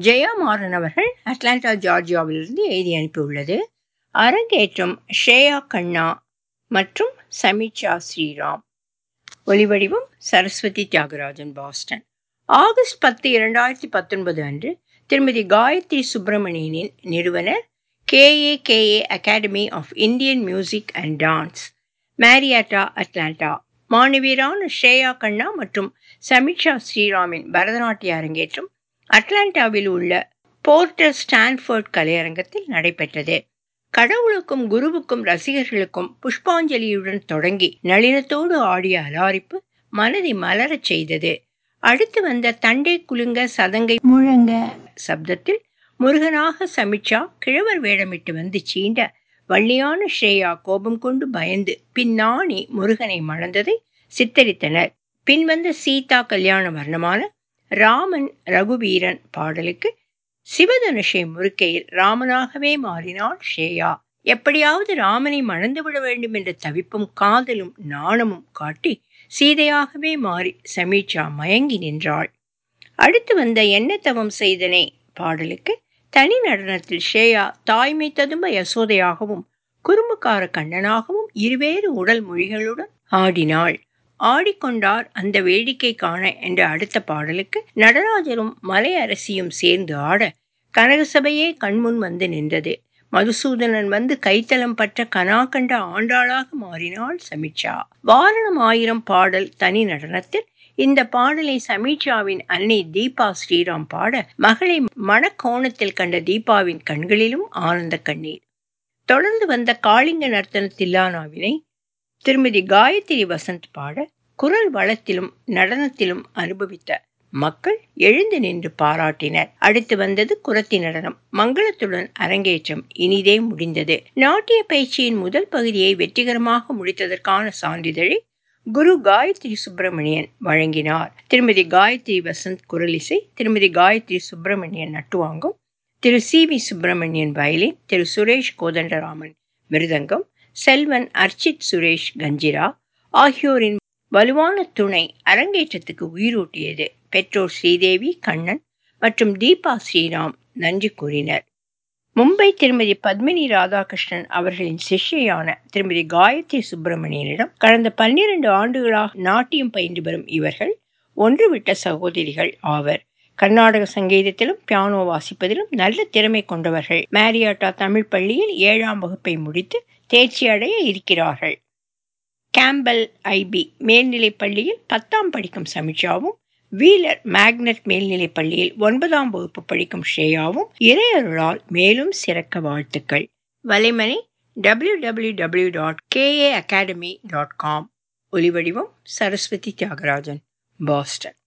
ஜெயா மாறன் அவர்கள் அட்லாண்டா ஜார்ஜியாவிலிருந்து எழுதி அனுப்பியுள்ளது அரங்கேற்றம் ஷ்ரேயா கண்ணா மற்றும் சமீட்சா ஸ்ரீராம் ஒலிவடிவம் சரஸ்வதி தியாகராஜன் பாஸ்டன் ஆகஸ்ட் பத்து இரண்டாயிரத்தி பத்தொன்பது அன்று திருமதி காயத்ரி சுப்பிரமணியனின் நிறுவனர் K A K A academy of Indian music and dance Marietta Atlanta மாணவியரான ஷ்ரேயா கண்ணா மற்றும் சமீட்சா ஸ்ரீராமின் பரதநாட்டிய அரங்கேற்றம் அட்லாண்டாவில் உள்ள போர்ட்டர் ஸ்டான்ஃபோர்ட் கலையரங்கத்தில் நடைபெற்றது கடவுளுக்கும் குருவுக்கும் ரசிகர்களுக்கும் புஷ்பாஞ்சலியுடன் தொடங்கி நளினத்தோடு ஆடிய அலாரிப்பு மனதை மலரச் செய்தது அடுத்து வந்த தண்டை குலுங்க சதங்கை முழங்க சப்தத்தில் முருகனாக சமிச்சா கிழவர் வேடமிட்டு வந்து சீண்ட வள்ளியான ஸ்ரேயா கோபம் கொண்டு பயந்து பின்னாணி முருகனை மணந்ததை சித்தரித்தனர் பின்வந்த சீதா கல்யாண வர்ணமான ராமன் ரகுவீரன் பாடலுக்கு சிவதனுஷை முறுக்கையில் ராமனாகவே மாறினாள் ஷேயா எப்படியாவது ராமனை மணந்துவிட வேண்டும் என்ற தவிப்பும் காதலும் நாணமும் காட்டி சீதையாகவே மாறி சமீட்சா மயங்கி நின்றாள் அடுத்து வந்த என்ன தவம் செய்தனே பாடலுக்கு தனி நடனத்தில் ஷேயா தாய்மை ததும்ப யசோதையாகவும் குறும்புக்கார கண்ணனாகவும் இருவேறு உடல் மொழிகளுடன் ஆடினாள் ஆடிக்கொண்டார் அந்த வேடிக்கை காண என்ற அடுத்த பாடலுக்கு நடராஜரும் மலை அரசியும் சேர்ந்து ஆட கனகசபையே கண்முன் வந்து நின்றது மதுசூதனன் வந்து கைத்தலம் பற்ற கனா கண்ட ஆண்டாளாக மாறினாள் சமீட்சா வாரணம் ஆயிரம் பாடல் தனி நடனத்தில் இந்த பாடலை சமீட்சாவின் அன்னை தீபா ஸ்ரீராம் பாட மகளை மணக்கோணத்தில் கண்ட தீபாவின் கண்களிலும் ஆனந்த கண்ணீர் தொடர்ந்து வந்த காளிங்க நர்த்தன தில்லானாவினை திருமதி காயத்ரி வசந்த் பாட குரல் வளத்திலும் நடனத்திலும் அனுபவித்த மக்கள் எழுந்து நின்று பாராட்டினர் அடுத்து வந்தது குரத்தி நடனம் மங்களத்துடன் அரங்கேற்றம் இனிதே முடிந்தது நாட்டிய பயிற்சியின் முதல் பகுதியை வெற்றிகரமாக முடித்ததற்கான சான்றிதழை குரு காயத்ரி சுப்பிரமணியன் வழங்கினார் திருமதி காயத்ரி வசந்த் குரலிசை திருமதி காயத்ரி சுப்பிரமணியன் நட்டுவாங்கம் திரு சி வி சுப்பிரமணியன் வயலின் திரு சுரேஷ் கோதண்டராமன் மிருதங்கம் செல்வன் அர்ச்சித் சுரேஷ் கஞ்சிரா ஆகியோரின் வலுவான துணை அரங்கேற்றத்துக்கு உயிரூட்டியது பெற்றோர் ஸ்ரீதேவி கண்ணன் மற்றும் தீபா ஸ்ரீராம் நன்றி கூறினர் மும்பை திருமதி பத்மினி ராதாகிருஷ்ணன் அவர்களின் சிஷ்யான திருமதி காயத்ரி சுப்பிரமணியனிடம் கடந்த பன்னிரண்டு ஆண்டுகளாக நாட்டியம் பயின்று வரும் இவர்கள் ஒன்றுவிட்ட சகோதரிகள் ஆவர் கர்நாடக சங்கீதத்திலும் பியானோ வாசிப்பதிலும் நல்ல திறமை கொண்டவர்கள் மேரியாட்டா தமிழ் பள்ளியில் ஏழாம் வகுப்பை முடித்து தேர்ச்சி அடைய இருக்கிறார்கள் கேம்பல் ஐபி மேல்நிலைப் பள்ளியில் பத்தாம் படிக்கும் சமிஷாவும் வீலர் மேக்னட் மேல்நிலைப் பள்ளியில் ஒன்பதாம் வகுப்பு படிக்கும் ஷேயாவும் இறையருளால் மேலும் சிறக்க வாழ்த்துக்கள் வலைமனை W W W dot K A academy dot com ஒலிவடிவம் சரஸ்வதி தியாகராஜன் பாஸ்டன்